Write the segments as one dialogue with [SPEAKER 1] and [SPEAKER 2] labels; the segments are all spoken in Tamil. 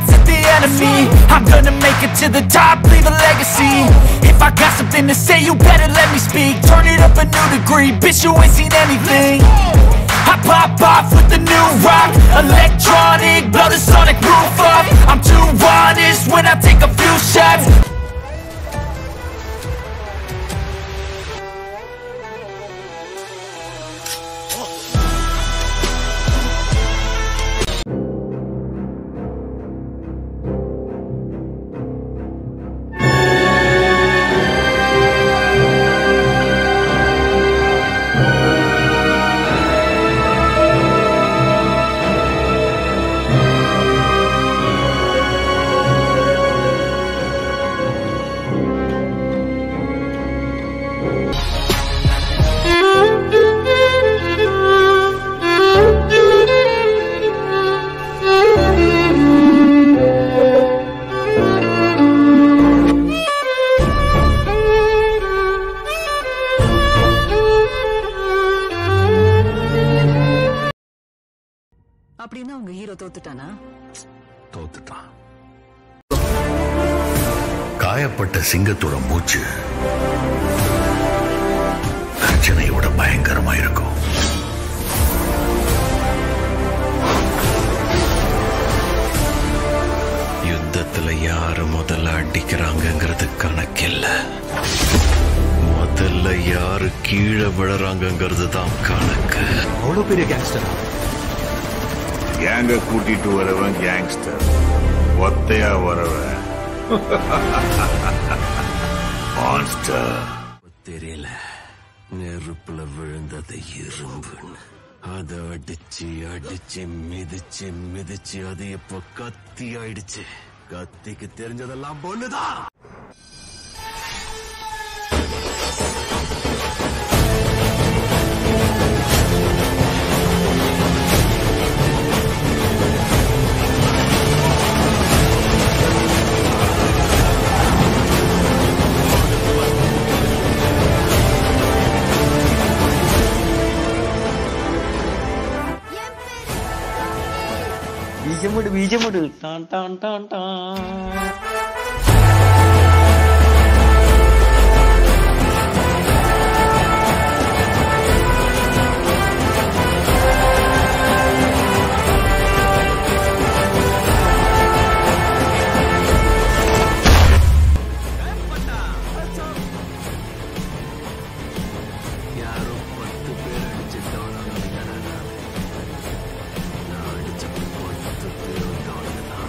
[SPEAKER 1] shots at the enemy I'm gonna make it to the top, leave a legacy If I got something to say, you better let me speak Turn it up a new degree, bitch you ain't seen anything I pop off with the new rock Electronic, blow the sonic roof up I'm too honest when I take a few shots
[SPEAKER 2] அப்படின்னா உங்க ஹீரோ தோத்துட்டானா
[SPEAKER 3] தோத்துட்டான் காயப்பட்ட சிங்கத்தோட மூச்சு கர்ஜனையோட பயங்கரமா இருக்கும் யுத்தத்துல யாரு முதல்ல அடிக்கிறாங்கங்கிறது கணக்கில்ல முதல்ல யாரு கீழே விழறாங்கங்கிறது தான் கணக்கு
[SPEAKER 4] அவ்வளவு பெரிய கேங்ஸ்டர்
[SPEAKER 5] கேங்க கூட்டிட்டு வரவன் கேங்ஸ்டர் ஒத்தையா வரவன் மான்ஸ்டர்
[SPEAKER 3] தெரியல நெருப்புல விழுந்தது இரும்புன்னு அத அடிச்சு அடிச்சு மிதிச்சு மிதிச்சு அது இப்ப கத்தி ஆயிடுச்சு கத்திக்கு தெரிஞ்சதெல்லாம் பொண்ணுதான்
[SPEAKER 6] ബീജമുട് ബീജമുട് ടാൻ ടാൻ ടാൻ ടാൻ
[SPEAKER 3] யாரோ பத்து பேர் அடிச்சுட்டானோ நான் அடிச்ச பத்து பேரும் தான்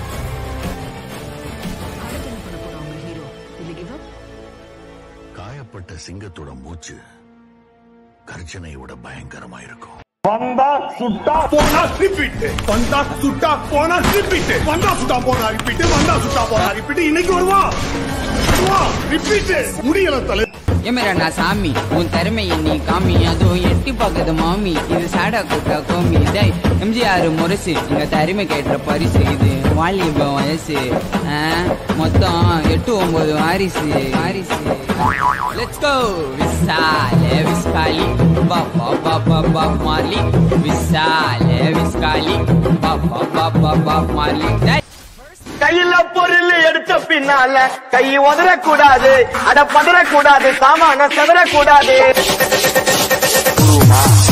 [SPEAKER 2] அடுத்து என்ன பண்ண போறா உங்க ஹீரோ இல்ல கிவ் அப்
[SPEAKER 3] காயப்பட்ட சிங்கத்தோட மூச்சு கர்ஜனையோட பயங்கரமா இருக்கும்
[SPEAKER 5] வந்தா சுட்டா போனா ரிப்பீட் வந்தா சுட்டா போனா ரிப்பீட் வந்தா சுட்டா போனா ரிப்பீட் வந்தா சுட்டா போனா ரிப்பீட் இன்னைக்கு வருவா ரிப்பீட் முடியல தலை
[SPEAKER 7] ஏமரா சாமி உன் திறமையை நீ காமி அதுவும் எட்டி பார்க்குது மாமி இது சாடா கூட்டா கோமி டேய் எம்ஜிஆர் முரசு இங்க தரிமை கேட்ட பரிசு இது வாலிப வயசு ஆ, மொத்தம் எட்டு ஒன்பது வாரிசு வாரிசு லெட்ஸ் கோ விசால விஸ்காலி பா பா பா பா பா மார்லி விசால விஸ்காலி பா பா பா பா பா மார்லி டேய்
[SPEAKER 6] கையில பொருள் எடுத்த பின்னால கை உதறக்கூடாது அட பதறக்கூடாது சாமான செதறக்கூடாது